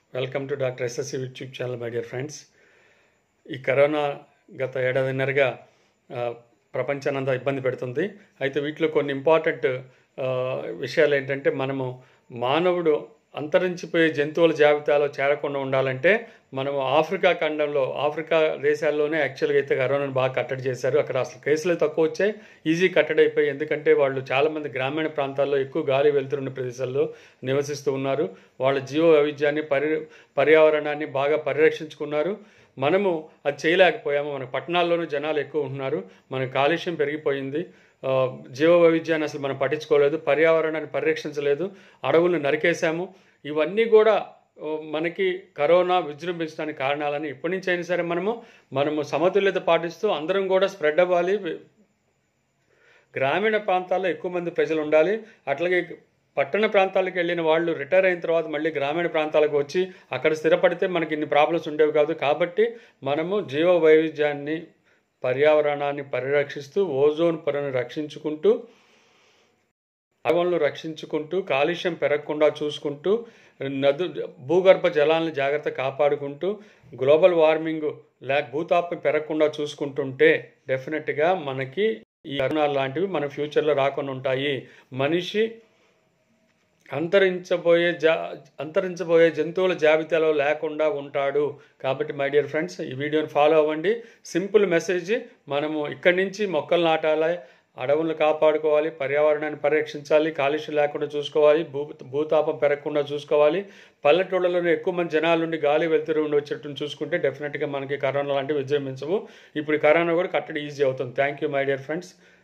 welcome to doctor SSC YouTube channel my dear friends ఈ corona గత ఏడాదిన్నరగా ఆ, ప్రపంచానంతా ఇబ్బంది పెడుతుంది అయితే వీటిలో కొన్ని ఇంపార్టెంట్ ఆ, విషయాలు ఏంటంటే మనము మానవుడు అంతరించిపోయే జంతువుల జాబితాలో చేరకుండా ఉండాలంటే మనము ఆఫ్రికా ఖండంలో ఆఫ్రికా దేశాల్లోనే యాక్చువల్గా అయితే కరోనాను బాగా కట్టడి చేశారు అక్కడ అసలు కేసులు తక్కువ వచ్చాయి ఈజీ కట్టడి అయిపోయి ఎందుకంటే వాళ్ళు చాలామంది గ్రామీణ ప్రాంతాల్లో ఎక్కువ గాలి వెళ్తున్న ప్రదేశాల్లో నివసిస్తూ ఉన్నారు వాళ్ళ జీవ వైవిధ్యాన్ని పరి పర్యావరణాన్ని బాగా పరిరక్షించుకున్నారు మనము అది చేయలేకపోయాము మన పట్టణాల్లోనూ జనాలు ఎక్కువ ఉంటున్నారు మన కాలుష్యం పెరిగిపోయింది ఆ, జీవ వైవిధ్యాన్ని అసలు మనం పట్టించుకోలేదు పర్యావరణాన్ని పరిరక్షించలేదు అడవులను నరికేశాము ఇవన్నీ కూడా ఓ, మనకి కరోనా విజృంభించడానికి కారణాలని ఇప్పటి నుంచి అయినా సరే మనము మనము సమతుల్యత పాటిస్తూ అందరం కూడా స్ప్రెడ్ అవ్వాలి గ్రామీణ ప్రాంతాల్లో ఎక్కువ మంది ప్రజలు ఉండాలి అట్లాగే పట్టణ ప్రాంతాలకు వెళ్ళిన వాళ్ళు రిటైర్ అయిన తర్వాత మళ్ళీ గ్రామీణ ప్రాంతాలకు వచ్చి అక్కడ స్థిరపడితే మనకి ఇన్ని ప్రాబ్లమ్స్ ఉండేవి కాదు కాబట్టి మనము జీవ వైవిధ్యాన్ని పర్యావరణాన్ని పరిరక్షిస్తూ ఓజోన్ పొరను రక్షించుకుంటూ అడవులను రక్షించుకుంటూ కాలుష్యం పెరగకుండా చూసుకుంటూ నదు భూగర్భ జలాలను జాగ్రత్త కాపాడుకుంటూ గ్లోబల్ వార్మింగ్ లేక భూతాపం పెరగకుండా చూసుకుంటుంటే డెఫినెట్గా మనకి ఈ కరోనా లాంటివి మన ఫ్యూచర్లో రాకుండా ఉంటాయి మనిషి అంతరించబోయే జా అంతరించబోయే జంతువుల జాబితాలో లేకుండా ఉంటాడు కాబట్టి మై డియర్ ఫ్రెండ్స్ ఈ వీడియోని ఫాలో అవ్వండి సింపుల్ మెసేజ్ మనము ఇక్కడి నుంచి మొక్కలు నాటాలి అడవులను కాపాడుకోవాలి పర్యావరణాన్ని పరిరక్షించాలి కాలుష్యం లేకుండా చూసుకోవాలి భూ భూతాపం పెరగకుండా చూసుకోవాలి పల్లెటూళ్ళలోనే ఎక్కువ మంది జనాలు ఉండి గాలి వెళ్తురు ఉండి వచ్చేట్టు చూసుకుంటే డెఫినెట్గా మనకి కరోనా లాంటివి విజృంభించవు ఇప్పుడు ఈ కరోనా కూడా కట్టడి ఈజీ అవుతుంది thank you my dear friends